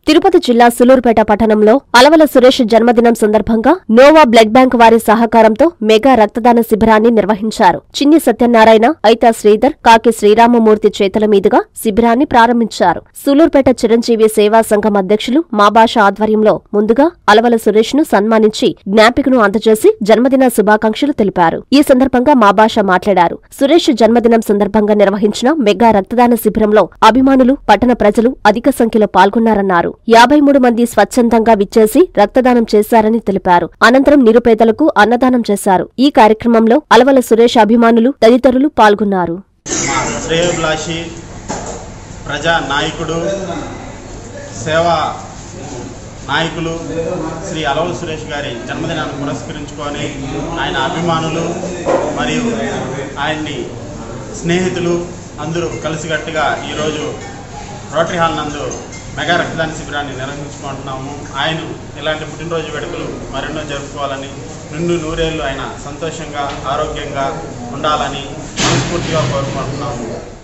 తిరుపతి జిల్లా సులూరుపేట పట్టణంలో అలవల సురేష్ జన్మదినం సందర్భంగా నోవా బ్లడ్ బ్యాంక్ వారి సహకారంతో మెగా రక్తదాన శిబిరాన్ని నిర్వహించారు చిన్ని సత్యనారాయణ ఐతా శ్రీధర్ కాకి శ్రీరామమూర్తి చేతుల మీదుగా శిబిరాన్ని ప్రారంభించారు సులూరుపేట చిరంజీవి సేవా సంఘం అధ్యక్షులు మాబాష ఆధ్వర్యంలో ముందుగా అలవల సురేష్ ను సన్మానించి జ్ఞాపికను అందజేసి జన్మదిన శుభాకాంక్షలు తెలిపారు ఈ సందర్భంగా మాబాష మాట్లాడారు సురేష్ జన్మదినం సందర్భంగా నిర్వహించిన మెగా రక్తదాన శిబిరంలో అభిమానులు పట్టణ ప్రజలు అధిక సంఖ్యలో పాల్గొన్నారన్నారు యాభై మూడు మంది స్వచ్ఛందంగా విచ్చేసి రక్తదానం చేశారని తెలిపారు అనంతరం నిరుపేదలకు అన్నదానం చేశారు ఈ కార్యక్రమంలో అలవల సురేష్ అభిమానులు తదితరులు పాల్గొన్నారు మా శ్రేయోభిలాషి ప్రజా నాయకుడు సేవా నాయకులు శ్రీ అలవల సురేష్ గారి జన్మదినాన్ని పురస్కరించుకొని ఆయన అభిమానులు మరియు ఆయన్ని స్నేహితులు అందరూ కలిసికట్టుగా ఈరోజు రోటరీ హాల్ నందు మెగా రక్తదాన శిబిరాన్ని నిర్వహించుకుంటున్నాము ఆయన ఇలాంటి పుట్టినరోజు వేడుకలు మరెన్నో జరుపుకోవాలని నిండు నూరేళ్లు ఆయన సంతోషంగా ఆరోగ్యంగా ఉండాలని మనస్ఫూర్తిగా కోరుకుంటున్నాము